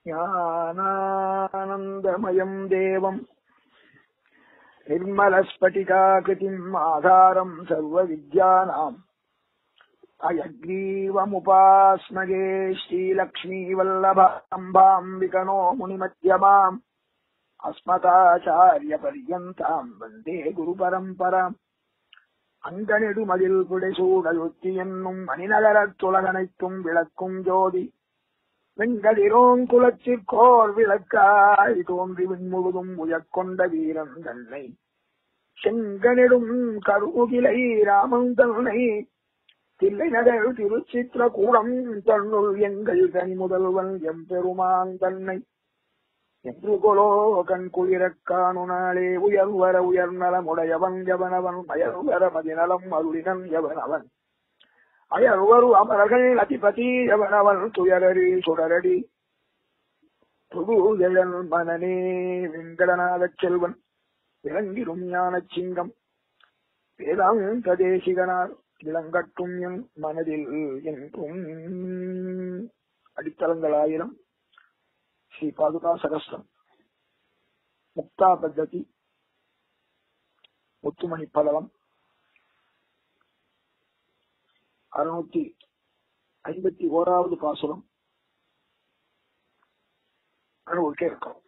ज्ञानानन्दमयम् देवम् निर्मलस्फटिकाकृतिम् आधारम् सर्वविद्यानाम् अयग्रीवमुपास्मगे श्रीलक्ष्मीवल्लभाम्बाम् विकनो मुनिमध्यमाम् अस्मदाचार्यपर्यन्ताम् वन्दे குருபரம்பராம் அங்கனிடுமதில் புடைசூடலுத்தி என்னும் மணிநகரத் துலகனைத்தும் விளக்கும் ஜோதி வெங்கதிரோன் குலத்திற்கோர் விளக்காய் தோன்றி விண்முழுதும் உயக்கொண்ட வீரன் தன்னை செங்கனிடும் கருகிலை ராமன் தன்னை தில்லை நகர் திருச்சித்திர கூடம் தன்னுள் எங்கள் தனி முதல்வன் எம்பெருமான் தன்னை என்று கொலோ கண் குளிரக் காணுனாலே உயர்வர உயர்நலமுடையவன் எவனவன் அயர்வர மதிநலம் அருளினன் எவனவன் அயர்வரு அமரர்கள் அதிபதி எவனவன் துயரடி சுடரடி புதுஜெயன் மனனே வெங்கடநாதச் செல்வன் விளங்கிடும் ஞானச் சிங்கம் வேதாந்த தேசிகனார் விளங்கட்டும் என் மனதில் என்றும் அடித்தளங்களாயிரம் ஸ்ரீ பாதுகா சகஸ்ரம் முக்தா பத்ததி முத்துமணி பலவம் அறுநூத்தி ஐம்பத்தி ஓராவது பாசுரம் அனுபவிக்க இருக்கோம்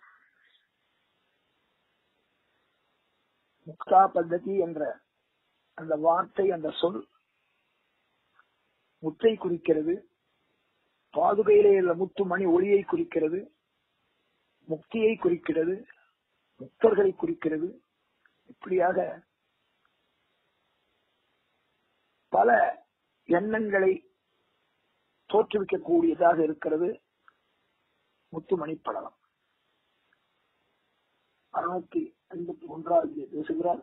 முக்தா பத்ததி என்ற அந்த வார்த்தை அந்த சொல் முத்தை குறிக்கிறது பாதுகையிலே உள்ள முத்து மணி ஒளியை குறிக்கிறது முக்தியை குறிக்கிறது முக்தர்களை குறிக்கிறது இப்படியாக பல எண்ணங்களை தோற்றுவிக்கக்கூடியதாக இருக்கிறது முத்துமணி படலம் அறுநூத்தி ஐம்பத்தி ஒன்றாவது பேசுகிறார்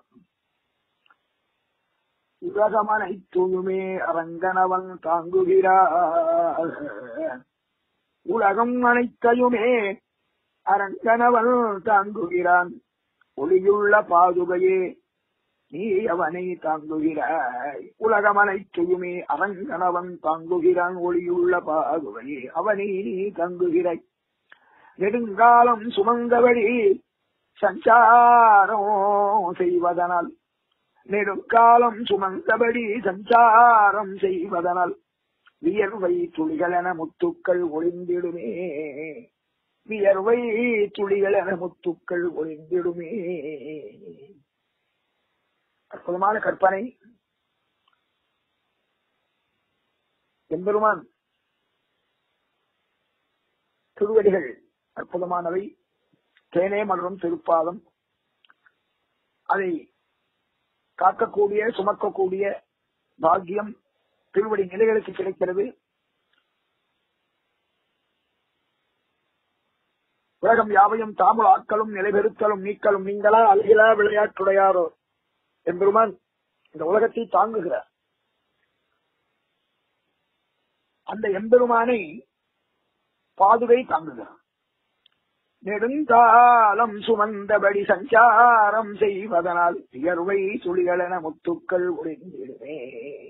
உலகமனை தூயுமே அரங்கனவன் தாங்குகிறார் உலகம் அனைத்தையுமே அரங்கனவன் தாங்குகிறான் ஒளியுள்ள பாதுகையே நீ அவனை தாங்குகிறாய் உலகம் அனைத்தையுமே அரங்கனவன் தாங்குகிறான் ஒளியுள்ள பாதுகையே அவனை நீ தாங்குகிறாய் நெடுங்காலம் சுமந்தபடி சஞ்சாரம் செய்வதனால் நெடுங்காலம் சுமந்தபடி சஞ்சாரம் செய்வதனால் வியர்வை துளிகளென முத்துக்கள் ஒளிந்திடுமே வியர்வை துளிகளென முத்துக்கள் ஒளிந்திடுமே அற்புதமான கற்பனை எம்பெருமான் திருவடிகள் அற்புதமானவை தேனே மலரும் திருப்பாதம் அதை காக்கக்கூடிய சுமக்கக்கூடிய பாக்கியம் திருவடி நிலைகளுக்கு கிடைக்கிறது உலகம் யாவையும் தாமுல் ஆட்களும் நிலைபெறுத்தலும் நீக்கலும் நீங்களா அழகிலா விளையாட்டுடையாரோ எம்பெருமான் இந்த உலகத்தை தாங்குகிறார் அந்த எம்பெருமானை பாதுகை தாங்குகிறார் நெடுங்காலம் சுமந்தபடி சஞ்சாரம் செய்வதனால் உயர்வை சுழிகளென முத்துக்கள் ஒளிந்திடுமே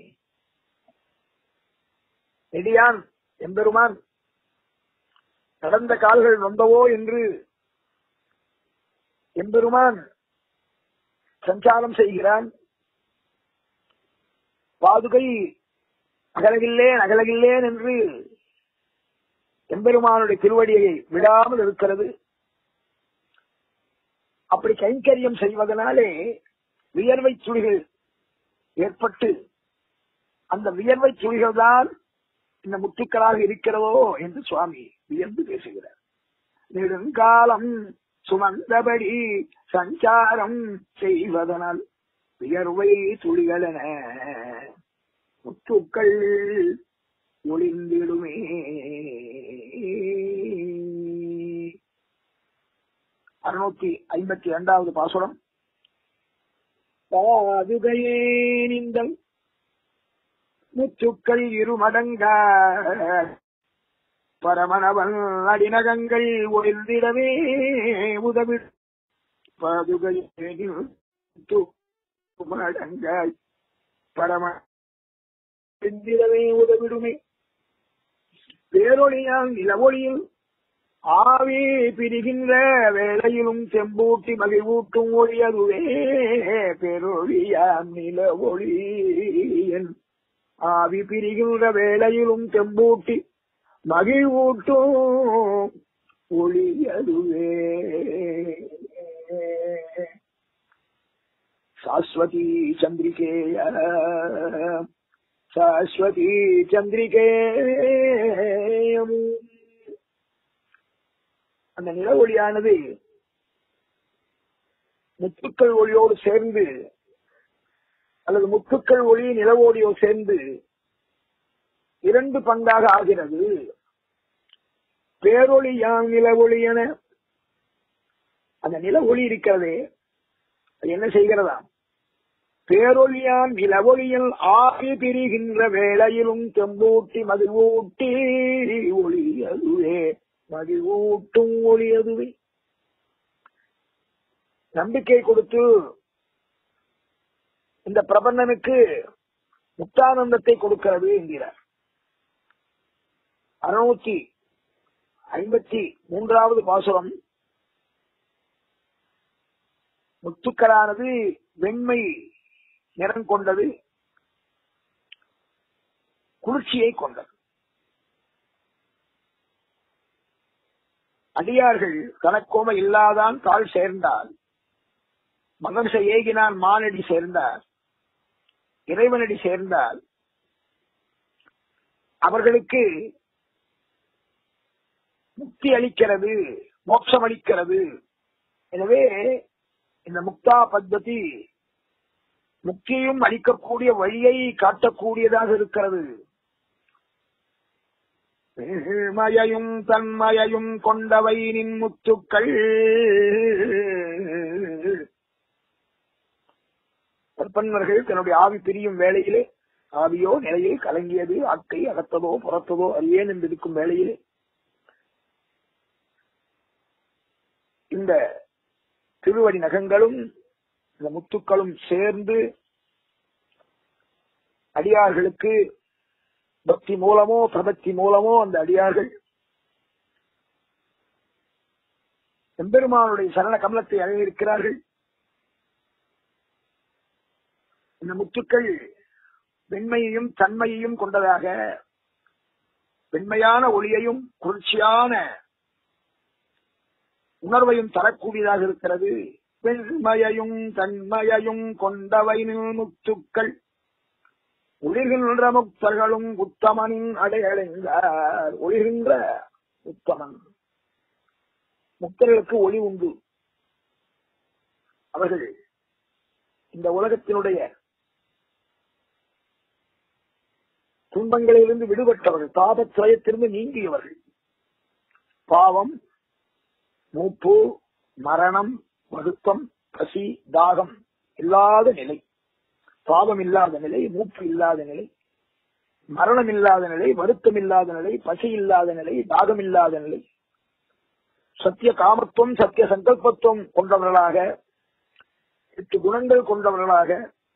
நெடியான் எம்பெருமான் நடந்த கால்கள் நொந்தவோ என்று எம்பெருமான் சஞ்சாரம் செய்கிறான் பாதுகை அகலகில்லேன் அகலகில்லேன் என்று எம்பெருமானுடைய திருவடியை விடாமல் இருக்கிறது அப்படி கைங்கரியம் செய்வதனாலே வியர்வை துளிகள் ஏற்பட்டு அந்த வியர்வை துளிகள் தான் இந்த முத்துக்களாக இருக்கிறதோ என்று சுவாமி வியந்து பேசுகிறார் நெடுங்காலம் சுமந்தபடி சஞ்சாரம் செய்வதனால் வியர்வை துளிகளென முத்துக்கள் ஒளிந்திடுமே அறுநூத்தி ஐம்பத்தி இரண்டாவது பாசுரம் பாதுகையே நீங்கள் முத்துக்கள் இருமடங்க பரமணவன் அடிநகங்கள் ஒளிர்ந்திடவே உதவி பாதுகையே மடங்காய் பரம செந்திடவே உதவிடுமே பேரொழியால் நிலவொழியில் ஆவி ஆவி பிரிகின்ற வேளையிலும் செம்பூட்டி மகிழ்வூட்டும் ஒளி அதுவே பெருளியாம் நில ஒளி என் ஆவி பிரிகின்ற வேளையிலும் செம்பூட்டி மகிழ்வூட்டும் ஒளி அதுவே சாஸ்வதி சந்திரிகேய சாஸ்வதி சந்திரிகேயம் அந்த நில ஒளியானது முத்துக்கள் ஒளியோடு சேர்ந்து அல்லது முத்துக்கள் ஒளி நிலவோடியோ சேர்ந்து இரண்டு பங்காக ஆகிறது பேரொளியாம் நில ஒளி என அந்த நில ஒளி இருக்கிறதே அது என்ன செய்கிறதா பேரொழியான் நிலவொளியில் ஆகி பிரிகின்ற வேளையிலும் தெம்பூட்டி மகிழ்வூட்டி ஒளி அதுவே மகிழ்வூட்டும் ஒளி அதுவே நம்பிக்கை கொடுத்து இந்த பிரபந்தனுக்கு முக்தானந்தத்தை கொடுக்கிறது என்கிறார் அறுநூத்தி ஐம்பத்தி மூன்றாவது பாசுரம் முத்துக்களானது வெண்மை நிறம் கொண்டது குளிர்ச்சியை கொண்டது அடியார்கள் கணக்கோம இல்லாதான் கால் சேர்ந்தால் மகன்ச ஏகினான் மானடி சேர்ந்தார் இறைவனடி சேர்ந்தால் அவர்களுக்கு முக்தி அளிக்கிறது மோட்சம் அளிக்கிறது எனவே இந்த முக்தா பத்ததி முக்தியும் அளிக்கக்கூடிய வழியை காட்டக்கூடியதாக இருக்கிறது மயையும் தன்மயையும் கொண்டவை நின் முத்துக்கள் கற்பன்மர்கள் தன்னுடைய ஆவி பிரியும் வேளையிலே ஆவியோ நிலையில் கலங்கியது ஆக்கை அகத்ததோ புறத்ததோ அறியேன் என்று இருக்கும் வேளையிலே இந்த திருவடி நகங்களும் இந்த முத்துக்களும் சேர்ந்து அடியார்களுக்கு பக்தி மூலமோ பிரபத்தி மூலமோ அந்த அடியார்கள் எம்பெருமானுடைய சரண கமலத்தை அடையிருக்கிறார்கள் இந்த முத்துக்கள் வெண்மையையும் தன்மையையும் கொண்டதாக வெண்மையான ஒளியையும் குளிர்ச்சியான உணர்வையும் தரக்கூடியதாக இருக்கிறது வெண்மையையும் தன்மையையும் கொண்டவை முத்துக்கள் ஒளிர்கின்ற முக்தர்களும் உத்தமனின் அடையடைந்தார் ஒளிர்கின்ற உத்தமன் முக்தர்களுக்கு ஒளி உண்டு அவர்கள் இந்த உலகத்தினுடைய துன்பங்களிலிருந்து விடுபட்டவர்கள் தாபத்திரயத்திலிருந்து நீங்கியவர்கள் பாவம் மூப்பு மரணம் வருத்தம் பசி தாகம் இல்லாத நிலை பாவம் இல்லாத நிலை மூப்பு இல்லாத நிலை மரணம் இல்லாத நிலை வருத்தம் இல்லாத நிலை பசி இல்லாத நிலை தாகம் இல்லாத நிலை சத்திய காமத்துவம் சத்திய சங்கல்பத்துவம் கொண்டவர்களாக எட்டு குணங்கள் கொண்டவர்களாக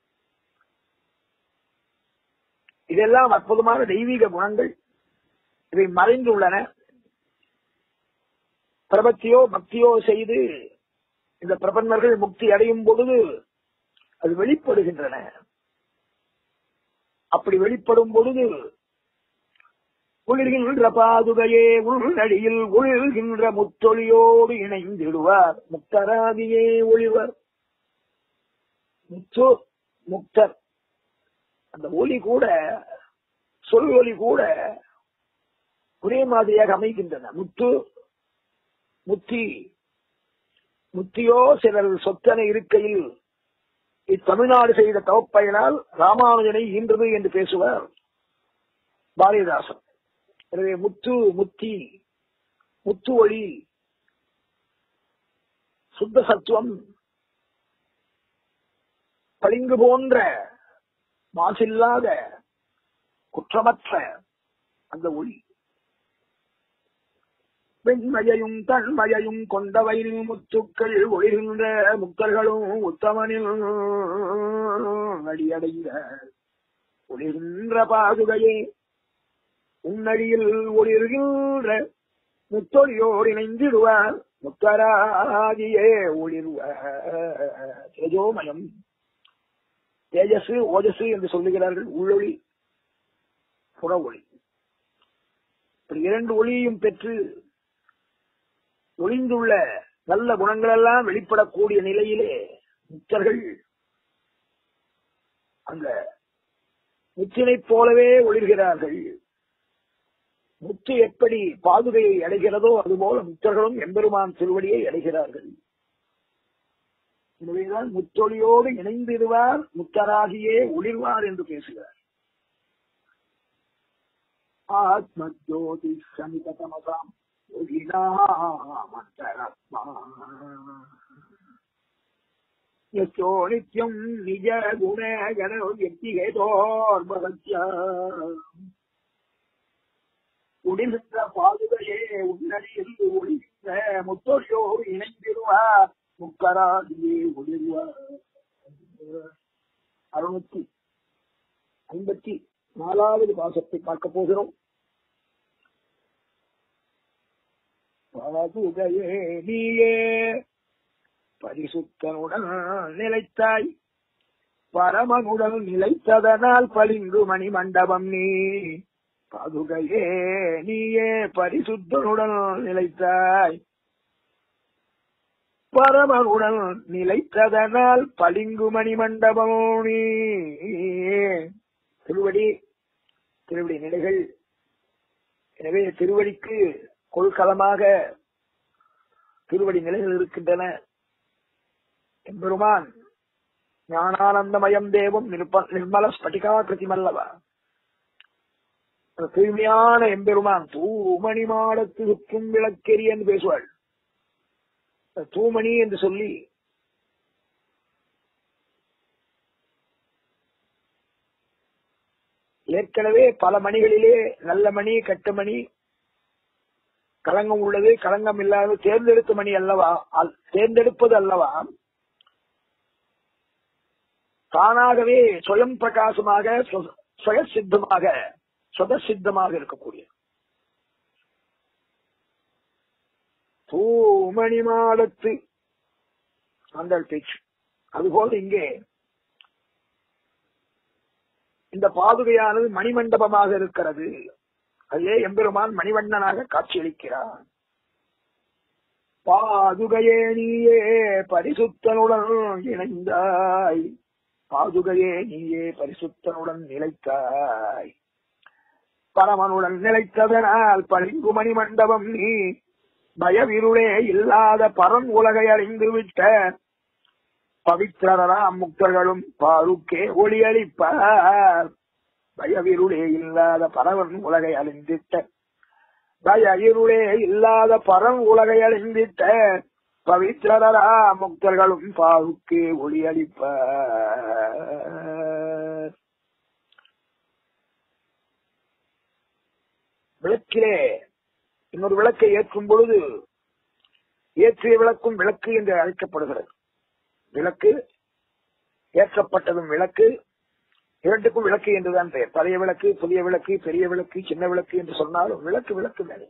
இதெல்லாம் அற்புதமான தெய்வீக குணங்கள் இவை மறைந்துள்ளன பிரபத்தியோ பக்தியோ செய்து இந்த பிரபன்னர்கள் முக்தி அடையும் பொழுது அது வெளிப்படுகின்றன அப்படி வெளிப்படும் பொழுது குளிர்கின்ற பாதுகையே உள்நடியில் ஒளிர்கின்ற முத்தொழியோடு இணைந்திடுவார் முக்தராதியே ஒளிவர் முத்து முக்தர் அந்த ஒளி கூட சொல் ஒளி கூட ஒரே மாதிரியாக அமைகின்றன முத்து முத்தி முத்தியோ சிலர் சொத்தனை இருக்கையில் இத்தமிழ்நாடு செய்த தவப்பயனால் ராமானுஜனை ஈன்றது என்று பேசுவார் பாரதிதாசன் எனவே முத்து முத்தி முத்து ஒளி சுத்த சத்துவம் பளிங்கு போன்ற மாசில்லாத குற்றமற்ற அந்த ஒளி வெண்மயையும் தன்மயையும் கொண்டவை முத்துக்கள் ஒளிகின்ற முக்தர்களும் உத்தமனில் அடியடைந்த ஒளிகின்ற பாதுகையே உன்னடியில் ஒளிர்கின்ற முத்தொழியோடு இணைந்திடுவார் முத்தராகியே ஒளிர்வார் தேஜோமயம் தேஜஸ் ஓஜஸ் என்று சொல்லுகிறார்கள் உள்ளொளி புற ஒளி இப்படி இரண்டு ஒளியையும் பெற்று ஒளிந்துள்ள நல்ல குணங்களெல்லாம் வெளிப்படக்கூடிய நிலையிலே முத்தர்கள் அந்த முத்தினைப் போலவே ஒளிர்கிறார்கள் முத்து எப்படி பாதுகையை அடைகிறதோ அதுபோல முத்தர்களும் எம்பெருமான் திருவடியை அடைகிறார்கள் எனவேதான் முத்தொழியோடு இணைந்திருவார் முத்தராகியே ஒளிர்வார் என்று பேசுகிறார் ஆத்மஜோதி சமிதமதாம் ஒளினாமந்தராத்மா யோ நித்யம் நிஜ குண கண வியக்திகேதோர்பகத்யா உடிகின்ற பாதுகையே உன்னடியில் ஒளிகின்ற முத்தொழியோடு இணைந்திருவார் முக்கராதியே ஒளிர்வார் அறுநூத்தி ஐம்பத்தி நாலாவது பாசத்தை பார்க்க போகிறோம் பாதுகையே நீயே பரிசுத்தனுடன் நிலைத்தாய் பரமனுடன் நிலைத்ததனால் பளிங்கு மணி மண்டபம் நீ பாதுகையே நீயே பரிசுத்தனுடன் நிலைத்தாய் பரமனுடன் நிலைத்ததனால் பளிங்கு மணி மண்டபம் நீ திருவடி திருவடி நிலைகள் எனவே திருவடிக்கு கொள்கலமாக திருவடி நிலைகள் இருக்கின்றன எம்பெருமான் ஞானானந்தமயம் தேவம் நிருப்ப- நிர்மல ஸ்பட்டிகா கிருதிமல்லவா அந்த தூய்மையான எம்பெருமான் தூமணி மாடத்து சுற்றும் விளக்கெரி என்று பேசுவாள் அந்த தூமணி என்று சொல்லி ஏற்கனவே பல மணிகளிலே நல்ல மணி கட்டுமணி களங்கம் உள்ளது களங்கம் இல்லாத தேர்ந்தெடுத்த மணி அல்லவா அல்- தேர்ந்தெடுப்பது அல்லவா தானாகவே சுயம் பிரகாசமாக சுய- சுயசித்தமாக சுதசித்தமாக இருக்கக்கூடிய தூமணி மாடத்து அந்த பேச்சு அதுபோல இங்கே இந்த பாதுகையானது மணிமண்டபமாக இருக்கிறது அதிலே எம்பெருமான் மணிவண்ணனாக காட்சியளிக்கிறான் பாதுகையே நீயே பரிசுத்தனுடன் இணைந்தாய் பாதுகையே நீயே பரிசுத்தனுடன் நிலைத்தாய் பரமனுடன் நிலைத்ததனால் பளிங்கு மணி மண்டபம் நீ பயவிருளே இல்லாத பரம் உலகை அறிந்து விட்ட பவித்திரராம் முக்தர்களும் பாருக்கே ஒளியளிப்பார் பயவிருளே இல்லாத பரவன் உலகை அழிந்திட்ட பய இருளே இல்லாத பரம் உலகை அழிந்திட்ட பவித்திரரா முக்தர்களும் பாவுக்கு ஒளியளிப்பார் விளக்கிலே இன்னொரு விளக்கை ஏற்றும் பொழுது ஏற்றிய விளக்கும் விளக்கு என்று அழைக்கப்படுகிறது விளக்கு ஏற்றப்பட்டதும் விளக்கு இரண்டுக்கும் விளக்கு என்றுதான் பெயர் பழைய விளக்கு புதிய விளக்கு பெரிய விளக்கு சின்ன விளக்கு என்று சொன்னாலும் விளக்கு விளக்கு மேலே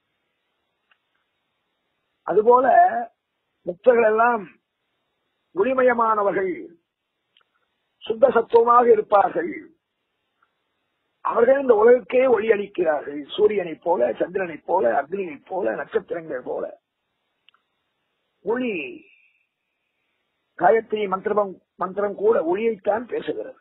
அதுபோல முக்தர்கள் எல்லாம் ஒளிமயமானவர்கள் சுத்த சத்துவமாக இருப்பார்கள் அவர்கள் இந்த உலகுக்கே ஒளி அளிக்கிறார்கள் சூரியனைப் போல சந்திரனைப் போல அக்னியைப் போல நட்சத்திரங்கள் போல ஒளி காயத்ரி மந்திரம் மந்திரம் கூட ஒளியைத்தான் பேசுகிறது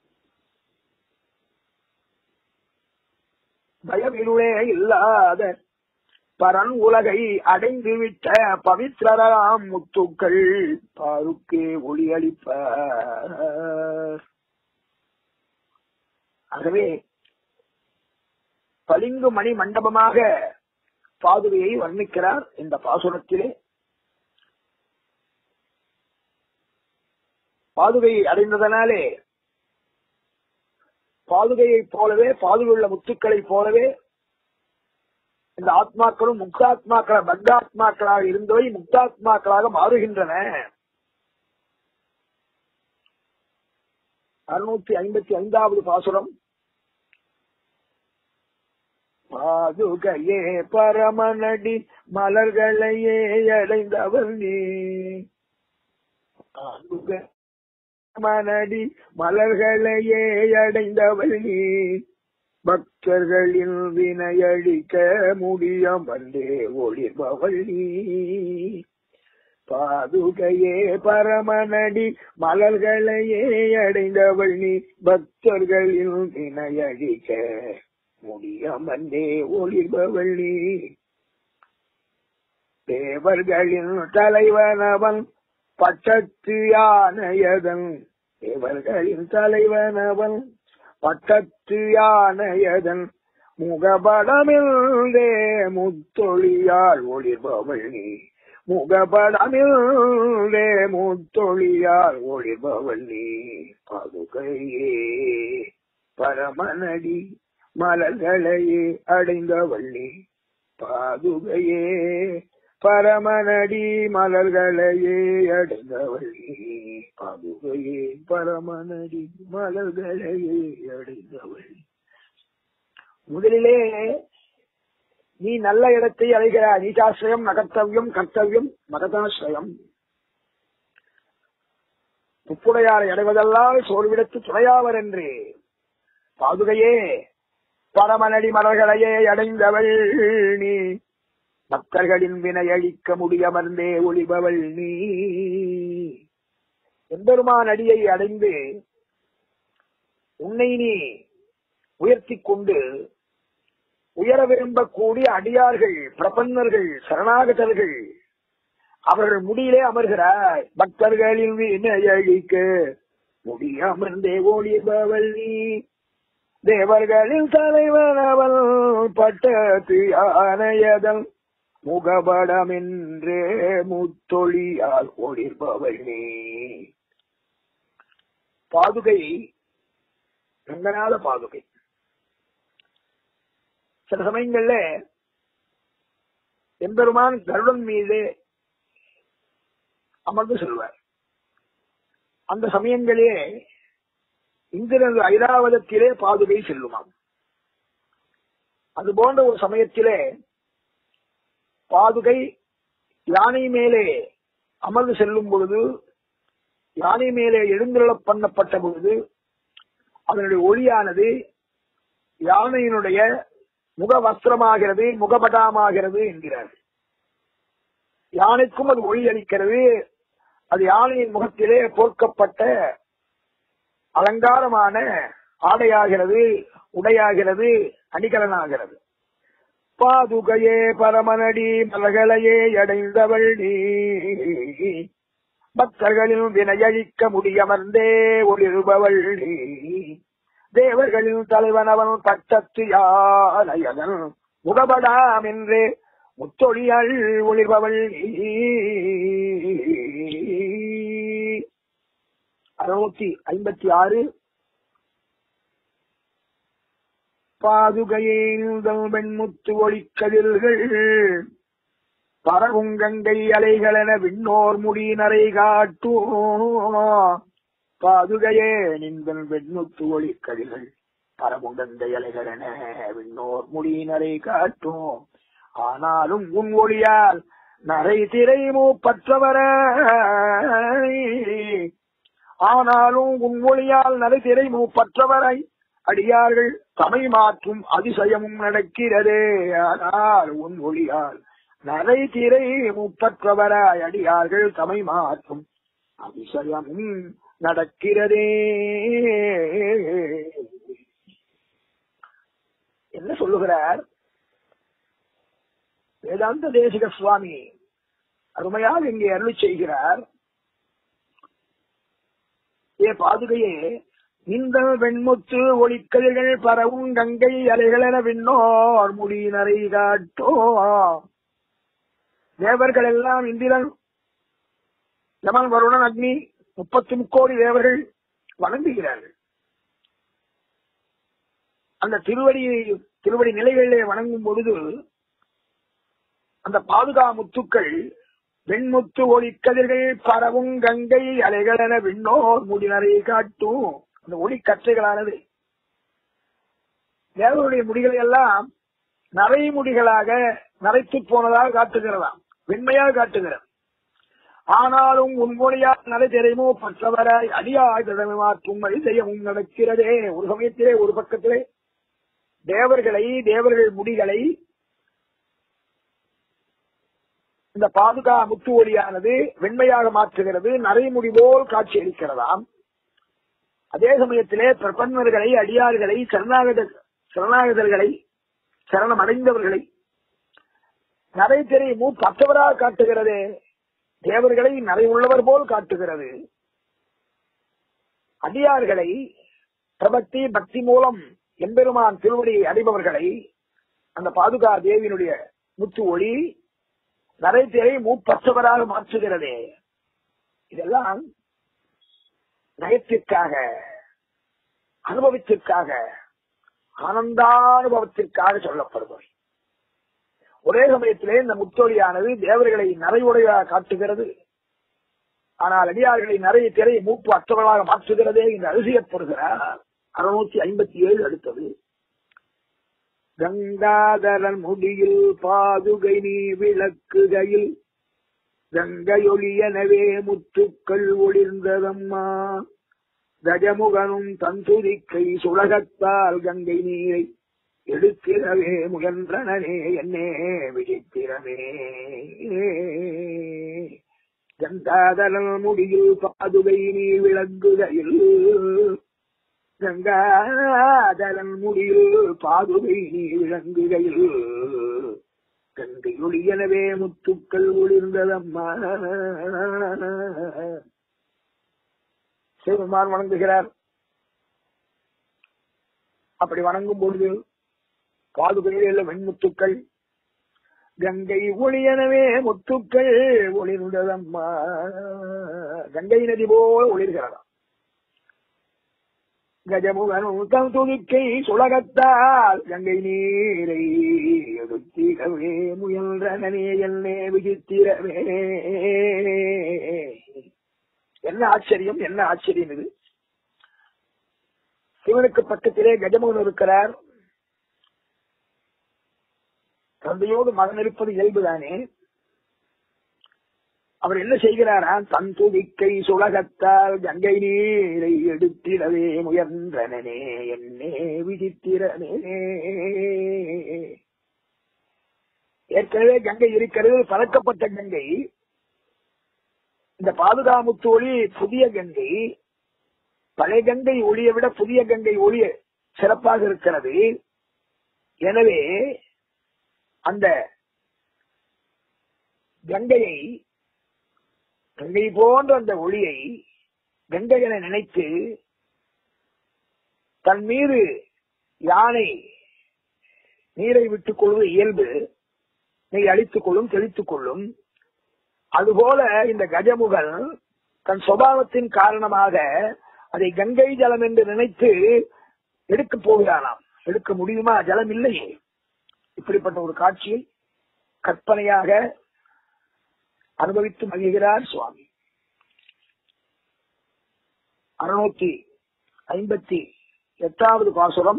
பயம் இருளே இல்லாத பரன் உலகை அடைந்து விட்ட பவித்ரராம் முத்துக்கள் பாருக்கே ஒளி அளிப்பார் ஆகவே பளிங்கு மணி மண்டபமாக பாதுகையை வர்ணிக்கிறார் இந்த பாசுரத்திலே பாதுகையை அடைந்ததனாலே பாதுகையைப் போலவே பாதுகையுள்ள முத்துக்களைப் போலவே இந்த ஆத்மாக்களும் முக்தாத்மாக்கள பத்தாத்மாக்களாக இருந்தவை முக்தாத்மாக்களாக மாறுகின்றன அறுநூத்தி ஐம்பத்தி ஐந்தாவது பாசுரம் பாதுகையே பரமனடி மலர்களையே அடைந்தவள் நீ பாதுகை மனடி மலர்களையே அடைந்தவள் நீ பக்தர்களின் வினையழிக்க முடியும் வந்தே ஒளிர்பவள் நீ பாதுகையே பரமனடி மலர்களையே அடைந்தவள் நீ பக்தர்களின் வினையழிக்க முடியும் வந்தே ஒளிர்பவள் நீ தேவர்களின் தலைவனவன் பட்டத்து யானையதன் தேவர்களின் தலைவனவன் பட்டத்து யானையதன் முகபடமில்தே முத்தொழியால் ஒளிர்பவள் நீ முகபடமில்தே முத்தொழியால் ஒளிர்பவள் நீ பதுகையே பரமனடி மலர்களையே அடைந்தவள் நீ பாதுகையே பரமனடி மலர்களையே அடைந்தவள் நீ பாதுகையே பரமனடி மலர்களையே அடைந்தவள் நீ. முதலிலே நீ நல்ல இடத்தை அடைகிறாய் நீச்சாசிரயம் நகர்த்தவியம் கர்த்தவியம் மகதாசிரயம் துப்புடையாரை அடைவதெல்லாம் சோர்விடத்து துணையாவர் என்று பாதுகையே பரமனடி மலர்களையே அடைந்தவள் நீ பக்தர்களின் வினை அழிக்க முடியமர்ந்தே ஒளிபவள் நீ எம்பெருமான் அடியை அடைந்து உன்னை நீ உயர்த்திக் கொண்டு உயர விரும்பக்கூடிய அடியார்கள் பிரபன்னர்கள் சரணாகதர்கள் அவர்கள் முடியிலே அமர்கிறாய் பக்தர்களின் வினை அழிக்க முடியமர்ந்தே ஒளிபவள் நீ தேவர்களின் தலைவன் அவள் பட்டத்து ஆனையதன் முகபடமென்றே முத்தொழியால் ஒளிர்பவள் நீ பாதுகை ரங்கநாத பாதுகை சில சமயங்கள்ல எம்பெருமான் கருடன் மீது அமர்ந்து செல்வார் அந்த சமயங்களே இந்திரனது ஐராவதத்திலே பாதுகை செல்லுமாம் அது போன்ற ஒரு சமயத்திலே பாதுகை யானை மேலே அமர்ந்து செல்லும் பொழுது யானை மேலே எழுந்துள்ளப் பண்ணப்பட்ட பொழுது அதனுடைய ஒளியானது யானையினுடைய முக வஸ்திரமாகிறது முகபடாமாகிறது என்கிறார் யானைக்கும் அது ஒளி அளிக்கிறது அது யானையின் முகத்திலே போர்க்கப்பட்ட அலங்காரமான ஆடையாகிறது உடையாகிறது அணிகலனாகிறது பாதுகையே பரமனடி மலகளையே அடைந்தவள் நீ பக்தர்களின் வினையழிக்க முடியமர்ந்தே ஒளிருபவள் நீ தேவர்களின் தலைவன் அவன் பட்டத்து யானையவன் முகபடாம் என்றே முத்தொழியாள் ஒளிர்பவள் நீ அறுநூத்தி ஐம்பத்தி ஆறு பாதுகையில் வெண்முத்து ஒளிக்கதிர்கள் பரவுங்கங்கை அலைகளென விண்ணோர் முடியினரை காட்டும் பாதுகையே நின்றன் வெண்முத்து ஒளிக்கதிர்கள் பரவுங்கங்கை அலைகளென விண்ணோர் முடியினரை காட்டும் ஆனாலும் உன் ஒளியால் நரை திரை மூப்பற்றவர ஆனாலும் உன் ஒளியால் நரை திரை மூப்பற்றவரை அடியார்கள் தமை மாற்றும் அதிசயமும் நடக்கிறதே ஆனால் உன் ஒளியால் நரை திரை முப்பற்றவராய் அடியார்கள் தமை மாற்றும் அதிசயமும் நடக்கிறதே என்ன சொல்லுகிறார் வேதாந்த தேசிக சுவாமி அருமையாக இங்கே அருளி செய்கிறார் ஏ பாதுகையே இந்த வெண்முத்து ஒளிக்கதிர்கள் பரவும் கங்கை அலைகளென விண்ணோர் முடியினரை காட்டோ தேவர்கள் எல்லாம் இந்திரன் யமன் வருணன் அக்னி முப்பத்தி முக்கோடி தேவர்கள் வணங்குகிறார்கள் அந்த திருவடி திருவடி நிலைகளிலே வணங்கும் பொழுது அந்த பாதுகா முத்துக்கள் வெண்முத்து ஒளிக்கதிர்கள் பரவும் கங்கை அலைகளென விண்ணோர் முடினரை காட்டும் அந்த ஒளி கற்றைகளானது தேவருடைய முடிகளை எல்லாம் நரைமுடிகளாக நரைத்து போனதாக காட்டுகிறதாம் வெண்மையாக காட்டுகிறது ஆனாலும் உன்மொழியால் நலை தெரியுமோ பற்றவராய் அடியாய் திடமை மாற்றும் வழி செய்யவும் நடக்கிறதே ஒரு சமயத்திலே ஒரு பக்கத்திலே தேவர்களை தேவர்கள் முடிகளை இந்த பாதுகா முத்து ஒளியானது வெண்மையாக மாற்றுகிறது நரைமுடி போல் காட்சி அளிக்கிறதாம் அதே சமயத்திலே பிரபன்னர்களை அடியார்களை சரணாகத சரணாகதர்களை சரணம் அடைந்தவர்களை நரை தெரியுமோ பற்றவராக காட்டுகிறதே தேவர்களை நரை உள்ளவர் போல் காட்டுகிறது அடியார்களை பிரபக்தி பக்தி மூலம் எம்பெருமான் திருவடியை அடைபவர்களை அந்த பாதுகா தேவியினுடைய முத்து ஒளி நரைத்தேரை மூப்பற்றவராக மாற்றுகிறதே இதெல்லாம் நயத்திற்காக அனுபவத்திற்காக ஆனந்தானுபவத்திற்காக சொல்லப்படுபவை ஒரே சமயத்திலே இந்த முத்தொழியானது தேவர்களை நரையுடையாக காட்டுகிறது ஆனால் அடியார்களை நிறைய திரை மூப்பு அற்றவர்களாக மாற்றுகிறதே என்று அதிசயப்படுகிறார் அறுநூத்தி ஐம்பத்தி ஏழு அடுத்தது கங்காதரன் முடியில் பாதுகை நீ விளக்குகையில் கங்கையொளியனவே முத்துக்கள் ஒளிர்ந்ததம்மா கஜமுகனும் தந்துதிக்கை சுலகத்தால் கங்கை நீரை எடுக்கிறவே முயன்றனே என்னே விழித்திரமே கங்காதரன் முடியில் பாதுகை நீ விளங்குகையில் கங்காதரன் முடியில் பாதுகை நீ விளங்குகையில் கங்கை ஒளியனவே முத்துக்கள் ஒளிர்ந்ததம்மா சிவபெருமான் வணங்குகிறார் அப்படி வணங்கும் பொழுது பாதுகையில் வெண்முத்துக்கள் கங்கை ஒளியனவே முத்துக்கள் ஒளிர்ந்ததம்மா கங்கை நதி போல் ஒளிர்கிறதா கஜமுகனும் தம் துணிக்கை சுலகத்தால் கங்கை நீரை எடுத்திடவே முயன்றனே என்னே விசித்திரமே என்ன ஆச்சரியம் என்ன ஆச்சரியம் இது சிவனுக்கு பக்கத்திலே கஜமுகன் இருக்கிறார் தந்தையோடு மகன் இருப்பது இயல்புதானே அவர் என்ன செய்கிறாரா தன் துதிக்கை சுலகத்தால் கங்கை நீரை எடுத்திடவே முயன்றனே என்னே விதித்திரனே ஏற்கனவே கங்கை இருக்கிறது பறக்கப்பட்ட கங்கை இந்த பாதுகாமுத்து ஒளி புதிய கங்கை பழைய கங்கை ஒளியை விட புதிய கங்கை ஒளி சிறப்பாக இருக்கிறது எனவே அந்த கங்கையை கங்கை போன்ற அந்த ஒளியை கங்கை என நினைத்து தன் மீது யானை நீரை விட்டுக் கொள்வது இயல்பு நீரை அழித்துக் கொள்ளும் தெளித்துக் கொள்ளும் அதுபோல இந்த கஜமுகன் தன் சுபாவத்தின் காரணமாக அதை கங்கை ஜலம் என்று நினைத்து எடுக்க போகிறானாம் எடுக்க முடியுமா ஜலம் இல்லையே இப்படிப்பட்ட ஒரு காட்சியை கற்பனையாக அனுபவித்து மகிழ்கிறார் சுவாமி அறுநூத்தி ஐம்பத்தி எட்டாவது பாசுரம்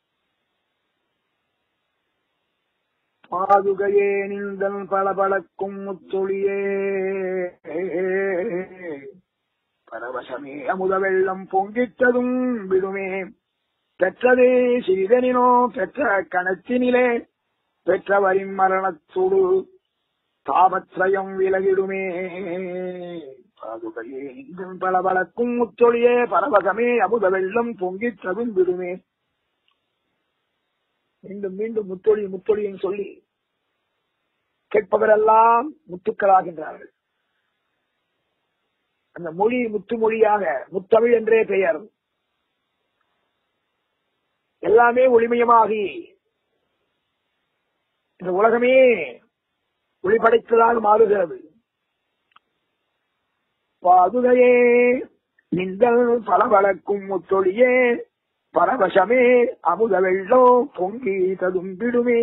பாதுகையே நின்றன் பளபளக்கும் முத்தொழியே பரவசமே அமுத வெள்ளம் பொங்கிட்டதும் விடுமே பெற்றதே சிறிதனினோ பெற்ற கணத்தினிலே பெற்றவரின் மரணத்தோடு தாபத்ரயம் விலகிடுமே பாதுகையே நின்றன் பளபளக்கும் முத்தொழியே பரவசமே அமுத வெள்ளம் பொங்கிட்டதும் விடுமே மீண்டும் மீண்டும் முத்தொழி முத்தொழின்னு சொல்லி கேட்பவரெல்லாம் முத்துக்களாகின்றார்கள் அந்த மொழி முத்து மொழியாக முத்தமிழ் என்றே பெயர் எல்லாமே ஒளிமயமாகி இந்த உலகமே ஒளிபடைத்ததாக மாறுகிறது பாதுகையே நீங்கள் பளபளக்கும் முத்தொழியே பரவசமே அமுத வெள்ளம் பொங்கி ததும்பிடுமே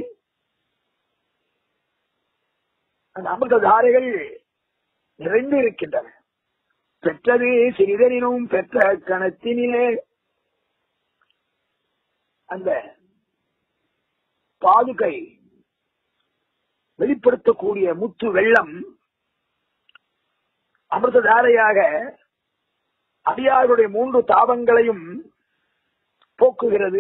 அந்த அமிர்த தாரைகள் நிறைந்து இருக்கின்றன பெற்றது சிறிதனினும் பெற்ற கணத்தினிலே அந்த பாதுகை வெளிப்படுத்தக்கூடிய முத்து வெள்ளம் அமிர்ததாரையாக அடியாருடைய மூன்று தாபங்களையும் போக்குகிறது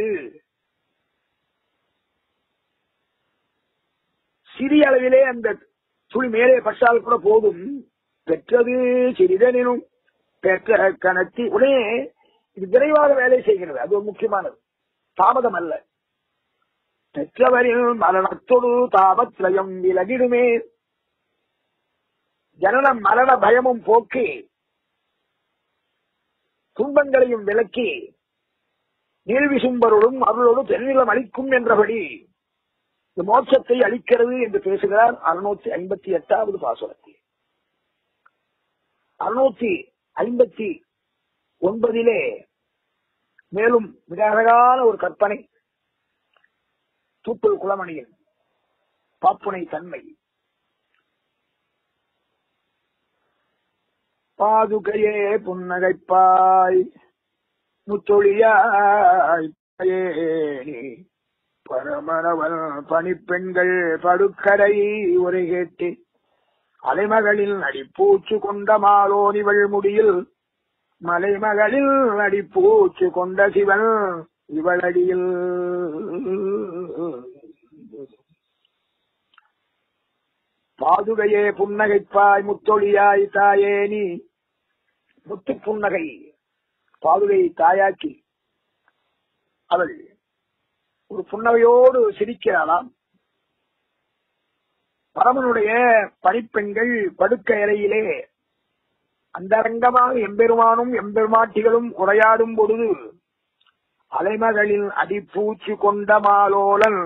சிறிய அளவிலே அந்த துளி மேலே பட்டால் கூட போதும் பெற்றது சிறிதனினும் பெற்ற கணத்தி உடனே இது விரைவாக வேலை செய்கிறது அது ஒரு முக்கியமானது தாமதம் அல்ல பெற்றவரில் மரணத்தொடு தாபத்ரயம் விலகிடுமே ஜனனம் மரண பயமும் போக்கி துன்பங்களையும் விலக்கி நீழ்விசும்பருடும் அருளோடு பெருநிலம் அளிக்கும் என்றபடி இந்த மோட்சத்தை அளிக்கிறது என்று பேசுகிறார் அறுநூத்தி ஐம்பத்தி எட்டாவது பாசுரத்தில் அறுநூத்தி ஐம்பத்தி ஒன்பதிலே மேலும் மிக அழகான ஒரு கற்பனை தூப்பல் குளமணியின் பாப்புனை தன்மை பாதுகையே புன்னகைப்பாய் முத்தொழியாய் பயேனி பரமரவன் பணிப்பெண்கள் படுக்கரை உரை கேட்டு அலைமகளில் நடிப்பூச்சு கொண்ட மாலோனிவள் முடியில் மலைமகளில் நடிப்பூச்சு கொண்ட சிவன் இவளடியில் பாதுகையே புன்னகைப்பாய் முத்தொழியாய் தாயே நீ முத்து புன்னகை பாதுகையை தாயாக்கி அவள் ஒரு புன்னகையோடு சிரிக்கிறாளாம் பரமனுடைய பணிப்பெண்கள் படுக்க அறையிலே அந்தரங்கமாக எம்பெருமானும் எம்பெருமாட்டிகளும் உரையாடும் பொழுது அலைமகளில் அடிப்பூச்சு கொண்ட மாலோலன்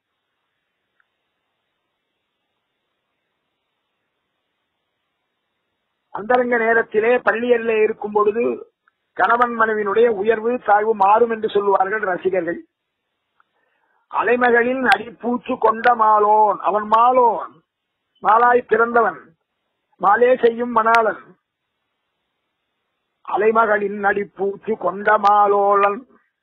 அந்தரங்க நேரத்திலே பள்ளியரிலே இருக்கும் பொழுது கணவன் மனைவினுடைய உயர்வு தாழ்வு மாறும் என்று சொல்லுவார்கள் ரசிகர்கள் அலைமகளில் அடிப்பூச்சு கொண்ட மாலோன் அவன் மாலோன் மாலாய் பிறந்தவன் மாலே செய்யும் மணாளன் அலைமகளின் நடிப்பூச்சு கொண்ட மாலோலன்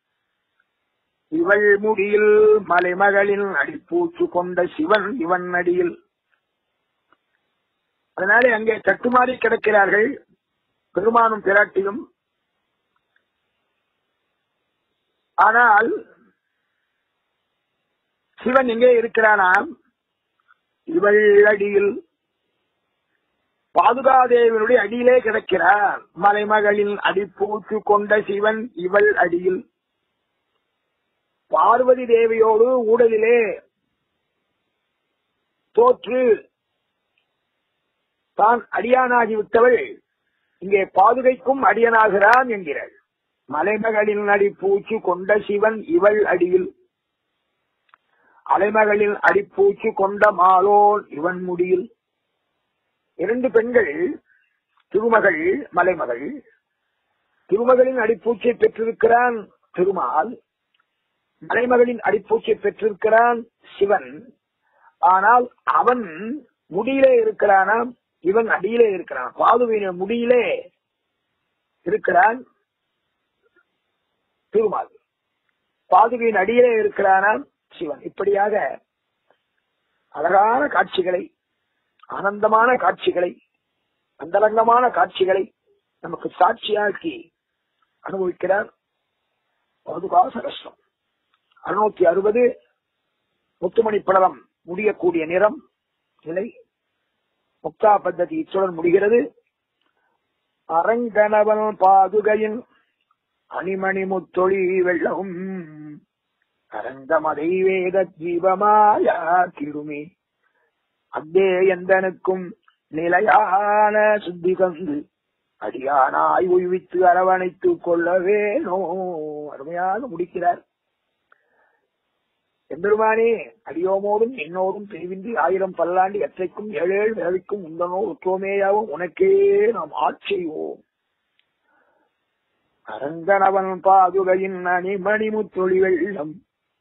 இவள் முடியில் மலைமகளின் அடிப்பூச்சு கொண்ட சிவன் இவன் அடியில் அதனாலே அங்கே தட்டுமாறி கிடக்கிறார்கள் பெருமானும் பிராட்டியும் ஆனால் சிவன் எங்கே இருக்கிறானாம் இவள் அடியில் பாதுகாதேவனுடைய அடியிலே கிடக்கிறார் மலைமகளின் அடிப்பூச்சு கொண்ட சிவன் இவள் அடியில் பார்வதி தேவியோடு ஊடலிலே தோற்று தான் அடியானாகி விட்டவள் இங்கே பாதுகைக்கும் அடியனாகிறான் என்கிறாள் மலைமகளின் அடிப்பூச்சு கொண்ட சிவன் இவள் அடியில் அலைமகளின் அடிப்பூச்சு கொண்ட மாலோன் இவன் முடியில் இரண்டு பெண்கள் திருமகள் மலைமகள் திருமகளின் அடிப்பூச்சை பெற்றிருக்கிறான் திருமால் மலைமகளின் அடிப்பூச்சை பெற்றிருக்கிறான் சிவன் ஆனால் அவன் முடியிலே இருக்கிறானாம் இவன் அடியிலே இருக்கிறான் பாதுவின முடியிலே இருக்கிறான் திருமால் பாதுகையின் அடியிலே இருக்கிறானாம் சிவன் இப்படியாக அழகான காட்சிகளை ஆனந்தமான காட்சிகளை அந்தரங்கமான காட்சிகளை நமக்கு சாட்சியாக்கி அனுபவிக்கிறார் பாதுகாச கஷ்டம் அறுநூத்தி அறுபது முத்துமணி படலம் முடியக்கூடிய நிறம் நிலை முக்தா பத்ததி இச்சுடன் முடிகிறது அரங்கனவன் பாதுகையின் அணிமணி முத்தொழி வெள்ளவும் அரங்கமதை வேத ஜீவமாயா கிருமே அத்தே எந்தனுக்கும் நிலையான சுத்தி தந்து அடியானாய் உய்வித்து அரவணைத்துக் கொள்ள வேணோ அருமையாக முடிக்கிறார் எம்பெருமானே அடியோமோடும் என்னோடும் பிரிவின்றி ஆயிரம் பல்லாண்டு எற்றைக்கும் ஏழேழு பிறவிக்கும் உந்தனோ உற்றோமேயாவும் உனக்கே நாம் ஆட்செய்வோம் அரங்கனவன் பாதுகையின் அணிமணி முத்தொழி வெள்ளம்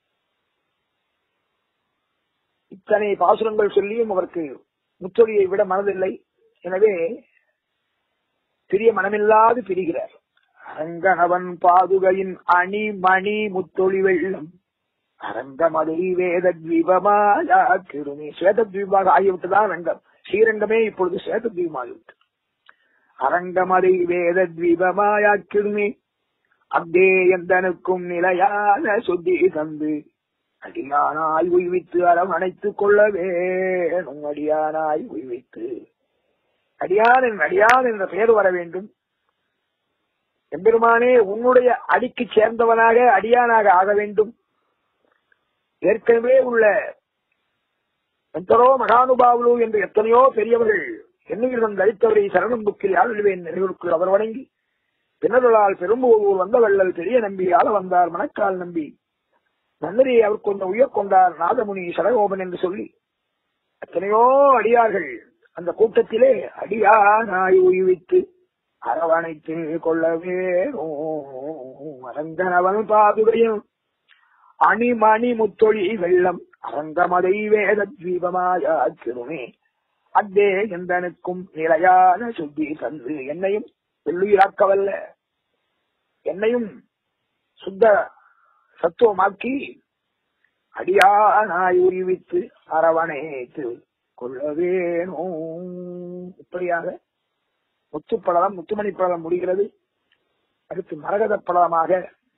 இத்தனை பாசுரங்கள் சொல்லியும் அவருக்கு முத்தொழியை விட மனதில்லை எனவே பிரிய மனமில்லாது பிரிகிறார் அரங்கனவன் பாதுகையின் அணி மணி முத்தொழி வெள்ளம் அரங்கமதை வேத தீபமாயாக்கிருமே சேத தீபாக ஆகிவிட்டதான் ரங்கம் ஸ்ரீரங்கமே இப்பொழுது சேத தீபமாகிவிட்டது அரங்கமதை வேத தீபமாயாக்கிருமே அப்தே எந்தனுக்கும் நிலையான சுத்தி தந்து அடியானாய் உய்வித்து அரவணைத்துக் கொள்ள வேணும் அடியானாய் உய்வித்து அடியான் என் அடியான் என்ற பெயர் வர வேண்டும் எம்பெருமானே உன்னுடைய அடிக்கு சேர்ந்தவனாக அடியானாக ஆக வேண்டும் ஏற்கனவே உள்ள எத்தனோ மகானுபாவுலு என்று எத்தனையோ பெரியவர்கள் எண்ணுகிறதன் தரித்தவரை சரணம் புக்கில் ஆளுவேன் நிறைவுக்குள் அவர் வணங்கி பின்னர்களால் பெரும்பூர் வந்த வள்ளல் பெரிய நம்பி ஆள வந்தார் மணக்கால் நம்பி நன்னரியை அவர் கொண்ட உயர் கொண்டார் நாதமுனி சடகோபன் என்று சொல்லி எத்தனையோ அடியார்கள் அந்த கூட்டத்திலே அடியானாய் உய்வித்து அரவணைத்து கொள்ளவே அரங்கனவன் பாதுகையும் அணிமணி முத்தொழி வெள்ளம் அரங்கமதை வேத தீபமாயாச்சிருமே அத்தே எந்தனுக்கும் நிலையான சுத்தி தந்து என்னையும் வெள்ளுயிராக்கவல்ல என்னையும் சுத்த சத்துவமாக்கி அடியானாய் உரிவித்து அரவணைத்து கொள்ளவேணும் இப்படியாக முத்துப்படலம் முத்துமணி படலம் முடிகிறது அடுத்து மரகத படலமாக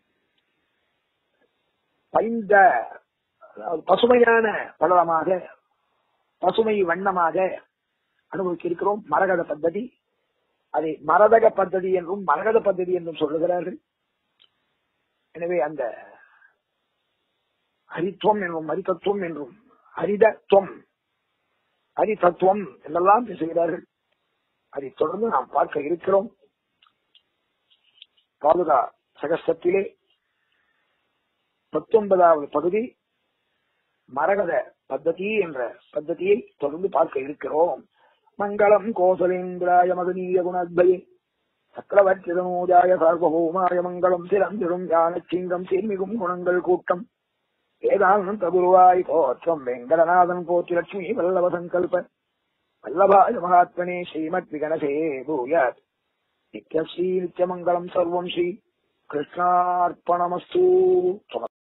பைந்த அதாவது பசுமையான படலமாக பசுமை வண்ணமாக அனுபவிக்க இருக்கிறோம் மரகத பద్ధதி அதை மரதக பద్ధதி என்றும் மரகத பద్ధதி என்றும் சொல்லுகிறார்கள் எனவே அந்த ஹரித்துவம் என்றும் ஹரிதத்துவம் என்றும் ஹரிதத்துவம் ஹரிதத்துவம் என்றெல்லாம் பேசுகிறார்கள் அதை தொடர்ந்து நாம் பார்க்க இருக்கிறோம் பாதுகா சகஸ்தத்திலே பத்தொன்பதாவது பகுதி மரகத பத்ததி என்ற பத்ததியை தொடர்ந்து பார்க்க இருக்கிறோம் மங்களம் கோசலேந்திராய மகனீய குணத்வயே சக்கரவர்த்தி தனோஜாய சார்வபௌமாய மங்களம் சிறந்திரும் ஞானச்சிங்கம் சீர்மிகும் குணங்கள் கூட்டம் வேதாந்தம் தகுருவாய் போற்றம் வெங்கடநாதன் போற்றி லட்சுமி வல்லவ சங்கல்ப வல்லபாய மகாத்மனே ஸ்ரீமத் விகணசே பூயாத் நித்யஸ்ரீ நித்யமங்கலம் சர்வம் ஸ்ரீ கிருஷ்ணார்ப்பணமஸ்து